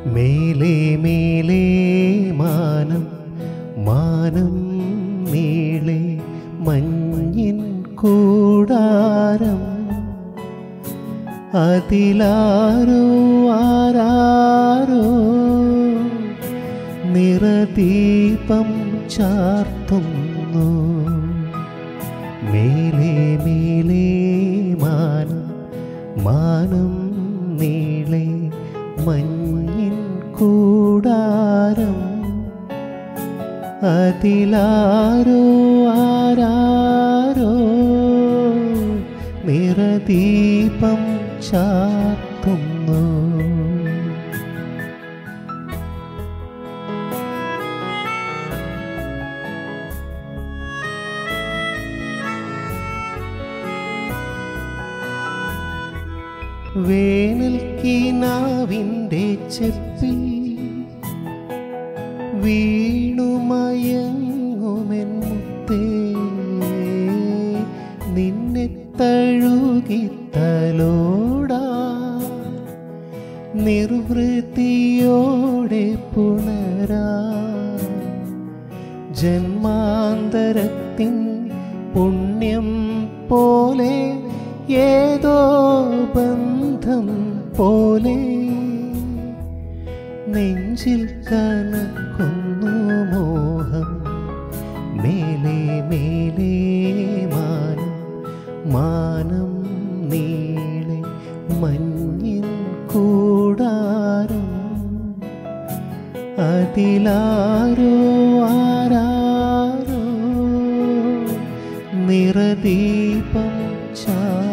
മേലേ മേലേ മാനം മാനം നീളെ മഞ്ഞിൻ കൂടാരം അതിലാരോ ആരാരോ നിറദീപം ചാർത്തുന്നു മേലേ മേലേ മാനം മാനം നീളെ മഞ്ഞിൻ കൂടാരം അതിലാരോ ആരാരോ നിറദീപം ചാർത്തുന്നു വേനൽ കിനാവിൻ്റെ ചെപ്പിൽ വീണുമയങ്ങുമെൻ മുത്തേ നിന്നെ തഴുകി തലോടാ നിർവൃത്തിയോടെ പുണരാ ജന്മാന്തരത്തിൻ പുണ്യം പോലെ ഏതോ ബന്ധം പോലെ നെഞ്ചിൽ കനക്കുന്നു മോഹം മേലേ മേലേ മാനം മാനം നീളെ മഞ്ഞിൻ കൂടാരം അതിലാരോ ആരാരോ നിറദീപം ചാ